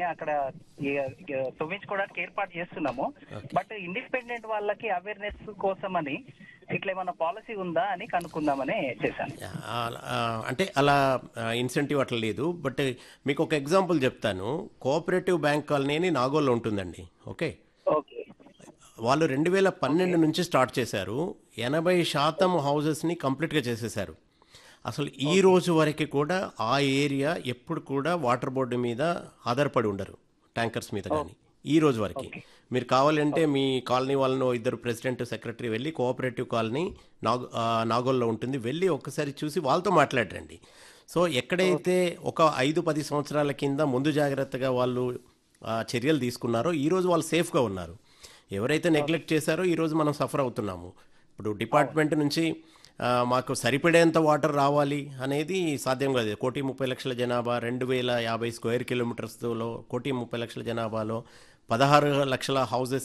అక్కడ ఈ- ఈ తవ్వించుకోవడానికి ఏర్పాటు చేస్తున్నాము బట్ ఇండిపెండెంట్ వాళ్ళకి అవేర్నెస్ కోసం అని ఇట్లా ఏమన్నా పాలసీ ఉందా అని కనుక్కుందామని చేశాను ఆ- ఆ, అంటే అలా ఇన్సెంటివ్ అట్లా లేదు బట్ మీకు ఒక ఎగ్జాంపుల్ చెప్తాను కోఆపరేటివ్ బ్యాంక్ కాలనీ అని నాగోల్లో ఉంటుందండి ఓకే ఓకే వాళ్ళు రెండు వేల పన్నెండు నుంచి స్టార్ట్ చేశారు ఎనభై శాతం హౌసెస్ని కంప్లీట్గా చేసేశారు అసలు ఈ రోజు వరకు కూడా ఆ ఏరియా ఎప్పుడు కూడా వాటర్ బోర్డు మీద ఆధారపడి ఉండరు ట్యాంకర్స్ మీద కానీ ఈ రోజు వరకు మీరు కావాలంటే మీ కాలనీ వాళ్ళను ఇద్దరు ప్రెసిడెంట్ సెక్రటరీ వెళ్ళి కోఆపరేటివ్ కాలనీ నాగ ఆ, నాగోల్లో ఉంటుంది వెళ్ళి ఒక్కసారి చూసి వాళ్ళతో మాట్లాడరండి సో ఎక్కడైతే ఒక ఐదు పది సంవత్సరాల కింద ముందు జాగ్రత్తగా వాళ్ళు ఆ, చర్యలు తీసుకున్నారో ఈరోజు వాళ్ళు సేఫ్గా ఉన్నారు ఎవరైతే నెగ్లెక్ట్ చేశారో ఈరోజు మనం సఫర్ అవుతున్నాము ఇప్పుడు డిపార్ట్మెంట్ నుంచి ఆ, మాకు సరిపడేంత వాటర్ రావాలి అనేది సాధ్యం కాదు కోటి ముప్పై లక్షల జనాభా రెండు వేల యాభై స్క్వేర్ కిలోమీటర్స్లో కోటి ముప్పై లక్షల జనాభాలో పదహారు లక్షల హౌసెస్